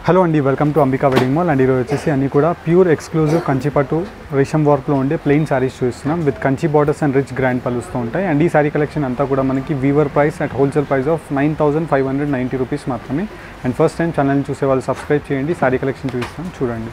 hello అండి welcome to Ambika wedding mall and ఈరోజు వచ్చేసి అన్ని కూడా ప్యూర్ ఎక్స్క్లూజివ్ కంచిపట్టు రేషం వర్క్లో ఉండే ప్లెయిన్ సారీస్ చూస్తున్నాం with Kanchi borders and rich grand పలుస్తూ ఉంటాయి అండ్ ఈ సారీ కలెక్షన్ అంతా కూడా మనకి weaver price at wholesale price of nine thousand five hundred ninety rupees మాత్రమే అండ్ ఫస్ట్ టైం ఛానల్ని చూసే వాళ్ళు సబ్స్క్రైబ్ చేయండి సారీ కలెక్షన్ చూపిస్తాం చూడండి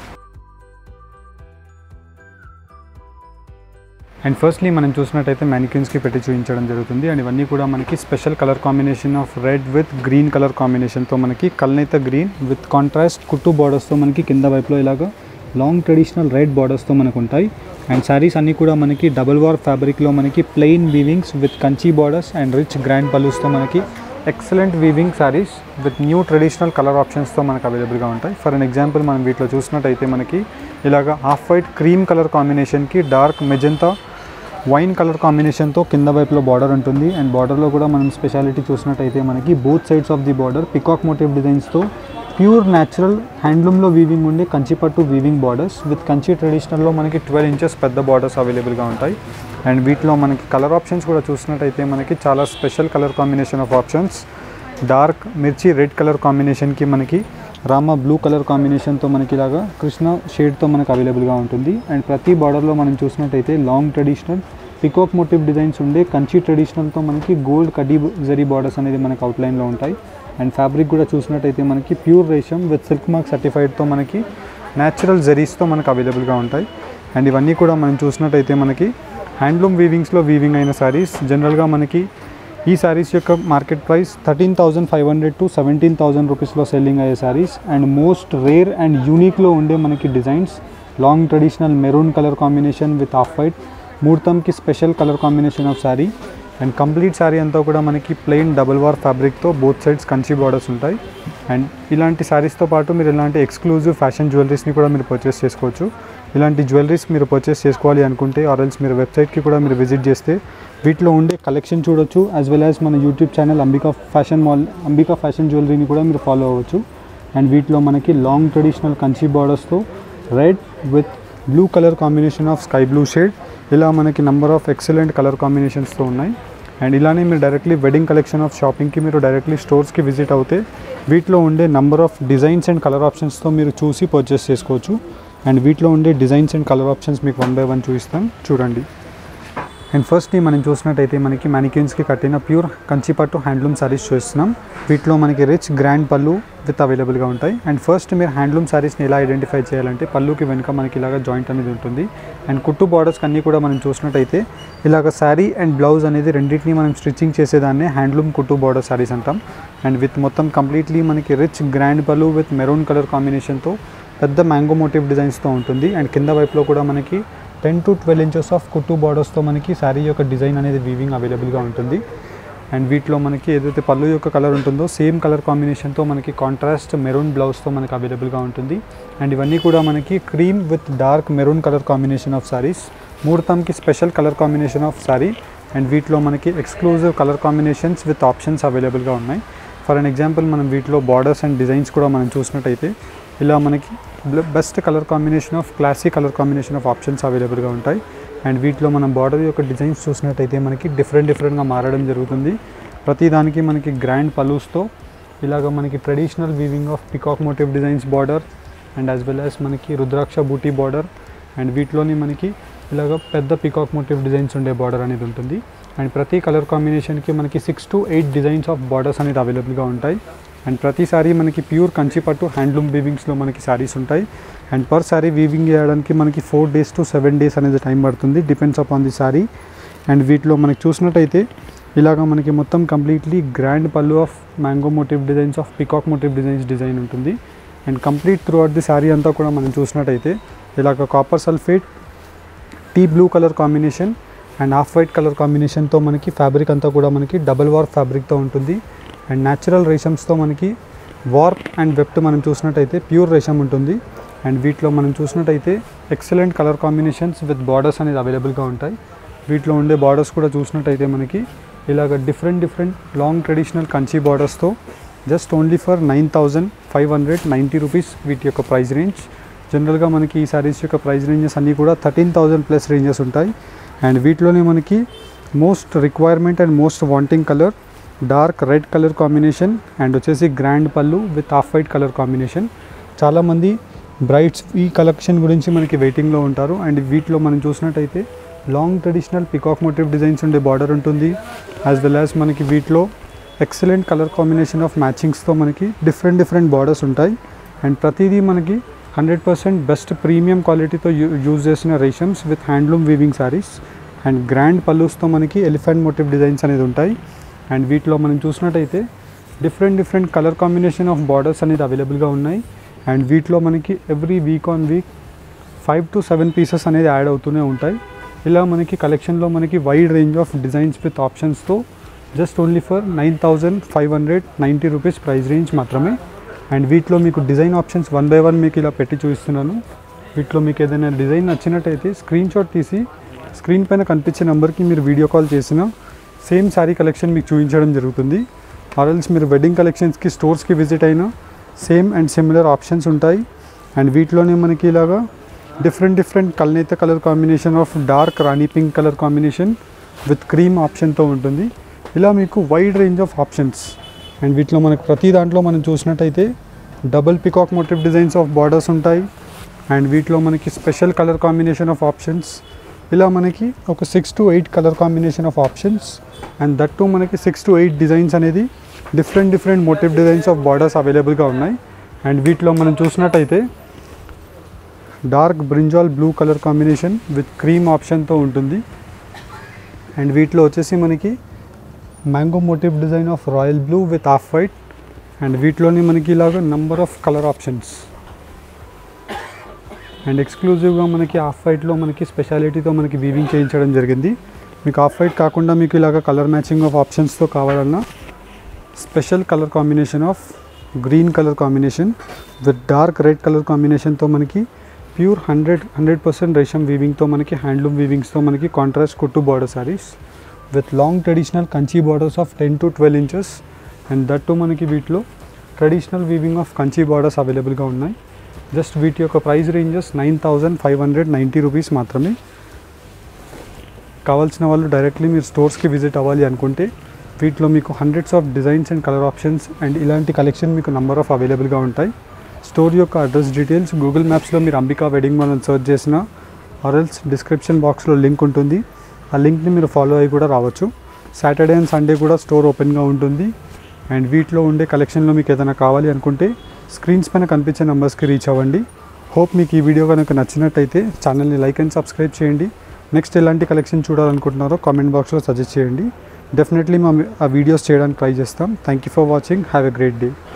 అండ్ ఫస్ట్లీ మనం చూసినట్టయితే మ్యానిక్యూన్స్కి పెట్టి చూపించడం జరుగుతుంది అండ్ ఇవన్నీ కూడా మనకి special colour combination of red with green colour కాంబినేషన్తో మనకి కల్నేత గ్రీన్ విత్ కాంట్రాస్ట్ కుట్టు బార్డర్స్తో మనకి కింద వైపులో ఇలాగా లాంగ్ ట్రెడిషనల్ రెడ్ బార్డర్స్తో మనకు ఉంటాయి అండ్ శారీస్ అన్నీ కూడా మనకి డబుల్ వార్ ఫ్యాబ్రిక్లో మనకి plain weavings with Kanchi borders and rich grand పలూస్తో మనకి excellent weaving saris with new traditional colour ఆప్షన్స్తో మనకు అవైలబుల్గా ఉంటాయి ఫర్ అన్ ఎగ్జాంపుల్ మనం వీటిలో చూసినట్టయితే మనకి ఇలాగ హాఫ్ వైట్ క్రీమ్ కలర్ కాంబినేషన్కి డార్క్ మెజంతా వైన్ కలర్ కాంబినేషన్తో కింద వైపులో బార్డర్ ఉంటుంది అండ్ బార్డర్లో కూడా మనం స్పెషాలిటీ చూసినట్టయితే మనకి both sides of the border peacock motif డిజైన్స్తో ప్యూర్ న్యాచురల్ హ్యాండ్లూమ్లో వీవింగ్ ఉండే కంచిపట్టు వీవింగ్ బార్డర్స్ విత్ కంచి ట్రెడిషనల్లో మనకి ట్వెల్వ్ ఇంచెస్ పెద్ద బార్డర్స్ అవైలబుల్గా ఉంటాయి అండ్ వీటిలో మనకి కలర్ ఆప్షన్స్ కూడా చూసినట్టయితే మనకి చాలా special colour combination of options dark mirchi red colour కాంబినేషన్కి మనకి రామ బ్లూ కలర్ కాంబినేషన్తో మనకి ఇలాగా కృష్ణ షేడ్తో మనకు అవైలబుల్గా ఉంటుంది అండ్ ప్రతి బార్డర్లో మనం చూసినట్టయితే long traditional peacock motif designs ఉండే కంచి ట్రెడిషనల్తో మనకి గోల్డ్ కడీ జరీ బార్డర్స్ అనేది మనకి అవుట్లైన్లో ఉంటాయి అండ్ ఫ్యాబ్రిక్ కూడా చూసినట్టయితే మనకి pure resham with silk mark సర్టిఫైడ్తో మనకి న్యాచురల్ జరీస్తో మనకు అవైలబుల్గా ఉంటాయి అండ్ ఇవన్నీ కూడా మనం చూసినట్టయితే మనకి హ్యాండ్లూమ్ వీవింగ్స్లో వీవింగ్ అయిన శారీస్ జనరల్గా మనకి ఈ శారీస్ యొక్క market price thirteen thousand five hundred to seventeen thousand రూపీస్లో సెల్లింగ్ అయ్యే saris and most rare and యూనిక్లో ఉండే మనకి designs long traditional maroon colour combination with of white ముహూర్తంకి special colour combination of sari and complete sari అంతా కూడా మనకి ప్లెయిన్ డబుల్ వార్ ఫ్యాబ్రిక్తో బోత్ సైడ్స్ కంచి బార్డర్స్ ఉంటాయి అండ్ ఇలాంటి శారీస్తో పాటు మీరు ఇలాంటి ఎక్స్క్లూజివ్ ఫ్యాషన్ జ్యువెలరీస్ని కూడా మీరు పర్చేస్ చేసుకోవచ్చు ఇలాంటి జ్యువెలరీస్ మీరు పర్చేస్ చేసుకోవాలి అనుకుంటే ఆర్ఎల్స్ మీరు వెబ్సైట్కి కూడా మీరు విజిట్ చేస్తే వీటిలో ఉండే కలెక్షన్ చూడొచ్చు యాజ్ వెల్ యాజ్ మన YouTube channel Ambika fashion mall Ambika fashion జ్యువెలరీని కూడా మీరు ఫాలో అవ్వచ్చు అండ్ వీటిలో మనకి లాంగ్ ట్రెడిషనల్ కంచి బార్డర్స్తో red with blue colour combination of sky blue shade ఇలా మనకి నెంబర్ ఆఫ్ ఎక్సలెంట్ కలర్ కాంబినేషన్స్తో ఉన్నాయి అండ్ ఇలానే మీరు డైరెక్ట్లీ వెడ్డింగ్ కలెక్షన్ ఆఫ్ షాపింగ్కి మీరు డైరెక్ట్లీ స్టోర్స్కి విజిట్ అవుతే వీటిలో ఉండే number of designs and colour ఆప్షన్స్తో మీరు చూసి పర్చేస్ చేసుకోవచ్చు అండ్ వీటిలో ఉండే డిజైన్స్ అండ్ కలర్ ఆప్షన్స్ మీకు వన్ బై వన్ చూపిస్తాం చూడండి అండ్ ఫస్ట్ని మనం చూసినట్టయితే మనకి మ్యానిక్యూన్స్కి కట్టిన ప్యూర్ కంచిపట్టు హ్యాండ్లూమ్ సారీస్ చూస్తున్నాం వీటిలో మనకి రిచ్ గ్రాండ్ పళ్ళు విత్ అవైలబుల్గా ఉంటాయి అండ్ ఫస్ట్ మీరు హ్యాండ్లూమ్ సారీస్ని ఎలా ఐడెంటిఫై చేయాలంటే పళ్ళుకి వెనుక మనకి ఇలాగ జాయింట్ అనేది ఉంటుంది అండ్ కుట్టు బార్డర్స్ అన్నీ కూడా మనం చూసినట్టయితే ఇలాగ శారీ అండ్ బ్లౌజ్ అనేది రెండింటిని మనం స్టిచ్చింగ్ చేసేదాన్నే హ్యాండ్లూమ్ కుట్టు బార్డర్ సారీస్ అంటాం అండ్ విత్ మొత్తం కంప్లీట్లీ మనకి rich grand pallu with maroon colour కాంబినేషన్తో పెద్ద మ్యాంగో మోటివ్ డిజైన్స్తో ఉంటుంది అండ్ కింద వైపులో కూడా మనకి ten to twelve inches of కుట్టు బార్డర్స్తో మనకి శారీ యొక్క డిజైన్ అనేది వీవింగ్ అవైలబుల్గా ఉంటుంది అండ్ వీటిలో మనకి ఏదైతే పళ్ళు యొక్క కలర్ ఉంటుందో సేమ్ కలర్ కాంబినేషన్తో మనకి కాంట్రాస్ట్ మెరూన్ బ్లౌజ్తో మనకి అవైలబుల్గా ఉంటుంది అండ్ ఇవన్నీ కూడా మనకి cream with dark maroon colour combination of saris ముహూర్తంకి special colour combination of sari and వీటిలో మనకి exclusive colour combinations with options అవైలబుల్గా ఉన్నాయి ఫర్ అన్ ఎగ్జాంపుల్ మనం వీటిలో బార్డర్స్ అండ్ డిజైన్స్ కూడా మనం చూసినట్టయితే ఇలా మనకి best colour combination of classic colour combination of options అవైలబుల్గా ఉంటాయి అండ్ వీటిలో మనం బార్డర్ యొక్క డిజైన్స్ చూసినట్టయితే మనకి డిఫరెంట్ డిఫరెంట్గా మారడం జరుగుతుంది ప్రతి దానికి మనకి గ్రాండ్ పలూస్తో ఇలాగ మనకి traditional weaving of peacock motif designs border and as well as మనకి రుద్రాక్ష బూటీ బార్డర్ అండ్ వీటిలోని మనకి ఇలాగ పెద్ద పికాక్ మోటివ్ డిజైన్స్ ఉండే బార్డర్ అనేది ఉంటుంది అండ్ ప్రతి కలర్ కాంబినేషన్కి మనకి six to eight designs of borders అనేది అవైలబుల్గా ఉంటాయి అండ్ ప్రతి సారీ మనకి ప్యూర్ కంచిపట్టు హ్యాండ్లూమ్ వీవింగ్స్లో మనకి శారీస్ ఉంటాయి అండ్ పర్ శారీ వీవింగ్ చేయడానికి మనకి four days to seven days అనేది టైం పడుతుంది depends upon the sari and వీటిలో మనకి చూసినట్టయితే ఇలాగ మనకి మొత్తం completely grand pallu of mango motif designs of peacock motif designs design ఉంటుంది and complete throughout the sari అంతా కూడా మనం చూసినట్టయితే ఇలాగ copper sulphate tea blue colour combination and off white colour కాంబినేషన్తో మనకి ఫ్యాబ్రిక్ అంతా కూడా మనకి డబల్ వార్ ఫ్యాబ్రిక్తో ఉంటుంది అండ్ న్యాచురల్ రేషమ్స్తో మనకి వార్ప్ అండ్ వెప్ట్ మనం చూసినట్టయితే ప్యూర్ రేషం ఉంటుంది అండ్ వీటిలో మనం చూసినట్టయితే excellent colour combinations with borders అనేది అవైలబుల్గా ఉంటాయి వీటిలో ఉండే బార్డర్స్ కూడా చూసినట్టయితే మనకి ఇలాగ different different long traditional Kanchi బార్డర్స్తో just only for nine thousand five hundred ninety rupees వీటి యొక్క ప్రైస్ రేంజ్ జనరల్గా మనకి ఈ సారీస్ యొక్క ప్రైస్ రేంజెస్ అన్నీ కూడా థర్టీన్ థౌజండ్ ప్లస్ రేంజెస్ ఉంటాయి అండ్ వీటిలోనే మనకి most requirement and most wanting colour dark red colour combination and వచ్చేసి grand pallu with of white colour combination చాలామంది బ్రైడ్స్ ఈ కలెక్షన్ గురించి మనకి వెయిటింగ్లో ఉంటారు అండ్ వీటిలో మనం చూసినట్టయితే long traditional peacock motif designs ఉండే బార్డర్ ఉంటుంది యాజ్ వెల్ యాజ్ మనకి వీటిలో ఎక్సలెంట్ కలర్ కాంబినేషన్ ఆఫ్ మ్యాచింగ్స్తో మనకి డిఫరెంట్ డిఫరెంట్ బార్డర్స్ ఉంటాయి అండ్ ప్రతిదీ మనకి హండ్రెడ్ పర్సెంట్ బెస్ట్ ప్రీమియం క్వాలిటీతో యూ యూజ్ చేసిన reshams with handloom weaving saris and grand పల్లూస్తో మనకి ఎలిఫెంట్ మోటివ్ డిజైన్స్ అనేది ఉంటాయి అండ్ వీటిలో మనం చూసినట్టయితే different different colour combination of borders అనేది అవైలబుల్గా ఉన్నాయి అండ్ వీటిలో మనకి every week on week five to seven pieces అనేది యాడ్ అవుతూనే ఉంటాయి ఇలా మనకి కలెక్షన్లో మనకి wide range of designs with ఆప్షన్స్తో just only for nine thousand five hundred ninety rupees price range మాత్రమే అండ్ వీటిలో మీకు design options one by one మీకు ఇలా పెట్టి చూపిస్తున్నాను వీటిలో మీకు ఏదైనా డిజైన్ నచ్చినట్టయితే స్క్రీన్ షాట్ తీసి స్క్రీన్ పైన కనిపించే నెంబర్కి మీరు వీడియో కాల్ చేసిన సేమ్ శారీ కలెక్షన్ మీకు చూపించడం జరుగుతుంది ఆర్ఎల్స్ మీరు వెడ్డింగ్ కలెక్షన్స్కి స్టోర్స్కి విజిట్ అయినా సేమ్ అండ్ సిమిలర్ ఆప్షన్స్ ఉంటాయి అండ్ వీటిలోనే మనకి ఇలాగా డిఫరెంట్ డిఫరెంట్ కల్నేత colour combination of dark rani pink colour combination with cream ఆప్షన్తో ఉంటుంది ఇలా మీకు wide range of options and వీటిలో మనకు ప్రతి దాంట్లో మనం చూసినట్టయితే double peacock motif designs of borders ఉంటాయి అండ్ వీటిలో మనకి special colour combination of options ఇలా మనకి ఒక six to eight colour combination of options and that too మనకి సిక్స్ టు ఎయిట్ డిజైన్స్ అనేది different different motif designs of borders అవైలబుల్గా ఉన్నాయి అండ్ వీటిలో మనం చూసినట్టయితే dark brinjal blue colour combination with cream ఆప్షన్తో ఉంటుంది అండ్ వీటిలో వచ్చేసి మనకి mango motif design of royal blue with of white and వీటిలోని మనకి ఇలాగ number of colour options and ఎక్స్క్లూజివ్గా మనకి ఆఫ్ వైట్లో మనకి స్పెషాలిటీతో మనకి వీవింగ్ చేయించడం జరిగింది మీకు ఆఫ్ వైట్ కాకుండా మీకు ఇలాగ కలర్ మ్యాచింగ్ ఆఫ్ ఆప్షన్స్తో కావాలన్నా special colour combination of green colour combination with dark red colour కాంబినేషన్తో మనకి ప్యూర్ హండ్రెడ్ హండ్రెడ్ పర్సెంట్ రేషం వీవింగ్తో మనకి హ్యాండ్లూమ్ వీవింగ్స్తో మనకి కాంట్రాస్ట్ కుట్టు border saris with long traditional Kanchi borders of ten to twelve inches and that too మనకి వీటిలో traditional weaving of Kanchi borders అవైలబుల్గా ఉన్నాయి జస్ట్ వీటి యొక్క price ranges nine thousand five hundred ninety rupees మాత్రమే కావాల్సిన వాళ్ళు డైరెక్ట్లీ మీరు స్టోర్స్కి విజిట్ అవ్వాలి అనుకుంటే వీటిలో మీకు hundreds of designs and colour options and ఇలాంటి కలెక్షన్ మీకు నంబర్ ఆఫ్ అవైలబుల్గా ఉంటాయి స్టోర్ యొక్క అడ్రస్ డీటెయిల్స్ గూగుల్ మ్యాప్స్లో మీరు అంబికా వెడ్డింగ్ మాల్ అని సెర్చ్ చేసిన ఆర్ఎల్స్ డిస్క్రిప్షన్ బాక్స్లో లింక్ ఉంటుంది ఆ లింక్ని మీరు ఫాలో అయ్యి కూడా రావచ్చు సాటర్డే అండ్ సండే కూడా స్టోర్ ఓపెన్గా ఉంటుంది అండ్ వీటిలో ఉండే కలెక్షన్లో మీకు ఏదైనా కావాలి అనుకుంటే స్క్రీన్స్ పైన కనిపించే నెంబర్స్కి రీచ్ అవ్వండి హోప్ మీకు ఈ వీడియో కనుక నచ్చినట్టయితే ఛానల్ని లైక్ అండ్ సబ్స్క్రైబ్ చేయండి నెక్స్ట్ ఎలాంటి కలెక్షన్ చూడాలనుకుంటున్నారో కామెంట్ బాక్స్లో సజెస్ట్ చేయండి డెఫినెట్లీ మా ఆ వీడియోస్ చేయడానికి ట్రై చేస్తాం thank you for watching have a great day